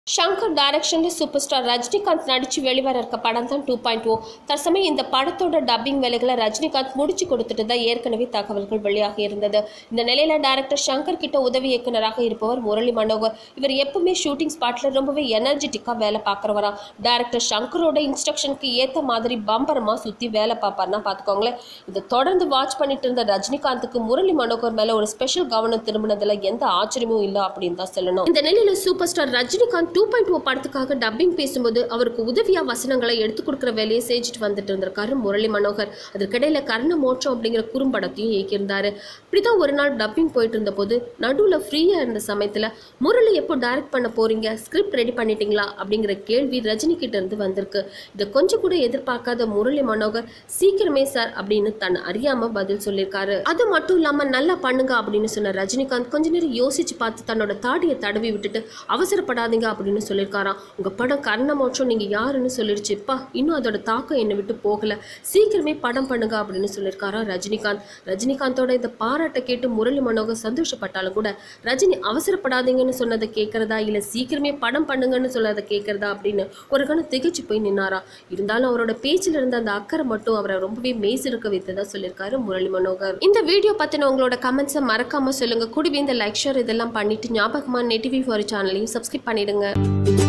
ஷங்கர் டைரக்ஷனில் super superstar Rajinikanth நடிச்சு வெளிவர இருக்க படம் தான் டூ பாயிண்ட் ஓ தற்சமயம் இந்த படத்தோட டப்பிங் வேலைகளை ரஜினிகாந்த் முடிச்சு கொடுத்துட்டு தான் ஏற்கனவே தகவல்கள் வெளியாகி இருந்தது இந்த நிலையில டைரக்டர் ஷங்கர் கிட்ட உதவி இயக்குனராக இருப்பவர் முரளி மனோகர் இவர் எப்பவுமே ஷூட்டிங் ஸ்பாட்ல ரொம்பவே எனர்ஜெட்டிக்காக வேலை பார்க்குறவரா டைரக்டர் ஷங்கரோட இன்ஸ்ட்ரக்ஷனுக்கு ஏற்ற மாதிரி பம்பரமா சுத்தி வேலை பார்ப்பாருன்னா பார்த்துக்கோங்களேன் இதை தொடர்ந்து வாட்ச் பண்ணிட்டு இருந்த ரஜினிகாந்துக்கு முரளி மனோகர் மேல ஒரு ஸ்பெஷல் கவனம் திரும்பினதுல எந்த ஆச்சரியமும் இல்லை அப்படின்னு தான் சொல்லணும் இந்த நிலையில superstar Rajinikanth two point o படத்துக்காக டப்பிங் பேசும்போது அவருக்கு உதவியா வசனங்களை எடுத்து கொடுக்குற வேலையை செஞ்சுட்டு வந்துட்டு இருந்திருக்காரு முரளி மனோகர் அதற்கிடையில கர்ண மோட்சம் அப்படிங்கிற குறும்படத்தையும் இயக்கியிருந்தாரு இப்படிதான் ஒரு நாள் டப்பிங் போயிட்டு இருந்த போது நடுவில் ஃப்ரீயா இருந்த சமயத்துல முரளி எப்போ டைரக்ட் பண்ண போறீங்க ஸ்கிரிப்ட் ரெடி பண்ணிட்டீங்களா அப்படிங்கிற கேள்வி ரஜினி கிட்ட இருந்து வந்திருக்கு இதை கொஞ்சம் கூட எதிர்பார்க்காத முரளி மனோகர் சீக்கிரமே சார் அப்படின்னு தன்னை அறியாம பதில் சொல்லியிருக்காரு அது மட்டும் இல்லாம நல்லா பண்ணுங்க அப்படின்னு சொன்ன ரஜினிகாந்த் கொஞ்ச நேரம் யோசிச்சு பார்த்து தன்னோட தாடியை தடவி விட்டுட்டு அவசரப்படாதீங்க அப்படின்னு சொல்லியிருக்காராம் உங்க படம் கர்ணமோட்சம் நீங்க யாருன்னு சொல்லிடுச்சுப்பா இன்னும் அதோட தாக்கம் என்னை விட்டு போகல சீக்கிரமே படம் பண்ணுங்க அப்படின்னு சொல்லியிருக்காராம் ரஜினிகாந்த் ரஜினிகாந்தோட இந்த பாராட்டை கேட்டு முரளி மனோகர் சந்தோஷப்பட்டாலும் கூட ரஜினி அவசரப்படாதீங்கன்னு சொன்னதை கேட்கறதா இல்ல சீக்கிரமே படம் பண்ணுங்கன்னு சொன்னதை கேட்கறதா அப்படின்னு ஒரு கணம் திகைச்சு போய் நின்னாரா இருந்தாலும் அவரோட பேச்சில் இருந்த அந்த அக்கறை மட்டும் அவரை ரொம்பவே மெய்சிருக்க வைத்ததா சொல்லியிருக்காரு முரளி மனோகர் இந்த வீடியோ பத்தின உங்களோட கமெண்ட்ஸை மறக்காம சொல்லுங்க கூடவே இந்த லைக் ஷேர் இதெல்லாம் பண்ணிட்டு ஞாபகமா நெட்டிவி ஃபார் சேனலையும் சப்ஸ்கிரைப் பண்ணிடுங்க